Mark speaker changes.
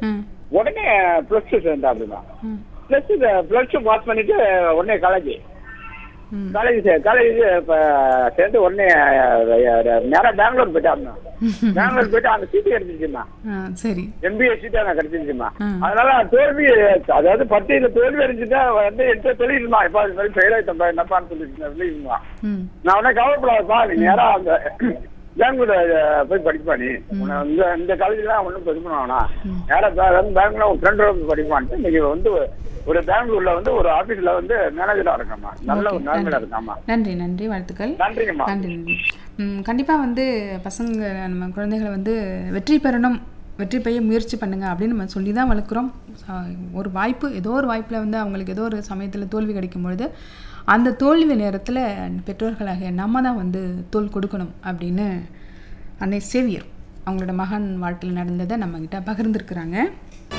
Speaker 1: ம்
Speaker 2: உடனே plus two சேர்ந்தா அப்படின்னா
Speaker 1: ம்
Speaker 2: plus two plus two pass பண்ணிட்டு உடனே காலேஜ்
Speaker 1: ம்
Speaker 2: காலேஜ் காலேஜ் இப்போ சேர்ந்து உடனே நேராக பெங்களூர் போயிட்டாங்க பெங்களூர் போயிட்டு அந்த சீட்டு கிடைச்சிருச்சுமா
Speaker 1: ஆ சரி
Speaker 2: எம்பிஏ சீட்டு அங்கே கிடைச்சிருச்சுமா
Speaker 1: ம்.
Speaker 2: அதனால தோல்வி அதாவது பட்டியல தோல்வி அடைஞ்சுட்டா வந்து என்கிட்ட சொல்லிடுமா இப்போ அது மாதிரி ஃபெயில் ஆயிட்டப்பா என்னப்பான்னு சொல்லிட்டு சொல்லிடுமா
Speaker 1: ம்
Speaker 2: நான் உடனே கவலைப்படாதப்பா நீ நேரா அந்த பெங்களூர் போய் படிப்பா நீ உன்னை இந்த இந்த காலேஜ்லாம் ஒன்றும் இது பண்ண வேணாம் நேரா பே- வந்து பெங்களூர் உன் ஃப்ரெண்டோட போய் படிப்பான்ட்டு நீங்க வந்து ஒரு பெங்களூர்ல வந்து ஒரு ஆபீஸ்ல வந்து மேனேஜரா இருக்காமா நல்ல ஒரு நிலைமையில இருக்காமா
Speaker 1: நன்றி நன்றி வாழ்த்துக்கள்
Speaker 2: நன்றிங்கம்மா
Speaker 1: நன்றி நன்றி ம், கண்டிப்பா வந்து பசங்க நம்ம குழந்தைகளை வந்து வெற்றி பெறணும் வெற்றி பெய்ய முயற்சி பண்ணுங்க அப்படின்னு நம்ம சொல்லி தான் வளர்க்குறோம் ஆ, ஒரு வாய்ப்பு ஏதோ ஒரு வாய்ப்பில் வந்து அவங்களுக்கு ஏதோ ஒரு சமயத்தில் தோல்வி கிடைக்கும் பொழுது அந்த தோல்வி நேரத்தில் பெற்றோர்களாகிய நம்ம தான் வந்து தோல் கொடுக்கணும் அப்படின்னு அன்னை சேவியர் அவங்களோட மகன் வாழ்க்கையில் நடந்ததை நம்மக்கிட்ட பகிர்ந்துருக்குறாங்க